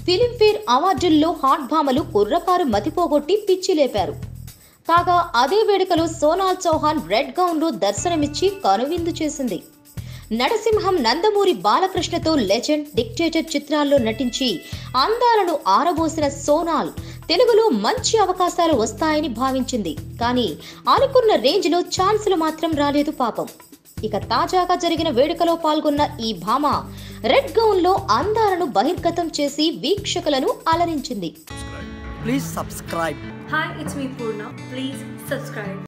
Filmfare అవార్డుల్లో hot భామలు కుర్రకారు మతిపోగొట్టి పిచ్చి లేపారు కాగా అదే వేడుకలో సోనాల్ చౌహాన్ రెడ్ గౌన్లో దర్శనమిచ్చి కనువిందు చేసింది నరసింహం నందమూరి బాలకృష్ణతో లెజెండ్ డిక్టేటర్ చిత్రాల్లో నటించి అందాలను ఆరబోసిన సోనాల్ తెలుగులో మంచి అవకాశాలు వస్తాయని భావించింది కానీ అనుకున్న రేంజ్లో ఛాన్సులు మాత్రం రాలేదు పాపం ఇక తాజాగా జరిగిన వేడుకలో పాల్గొన్న ఈ భామ రెడ్ గౌన్లో అందాలను బహిర్గతం చేసి వీక్షకులను అలరించింది Please subscribe. Hi, it's me Purna. Please subscribe.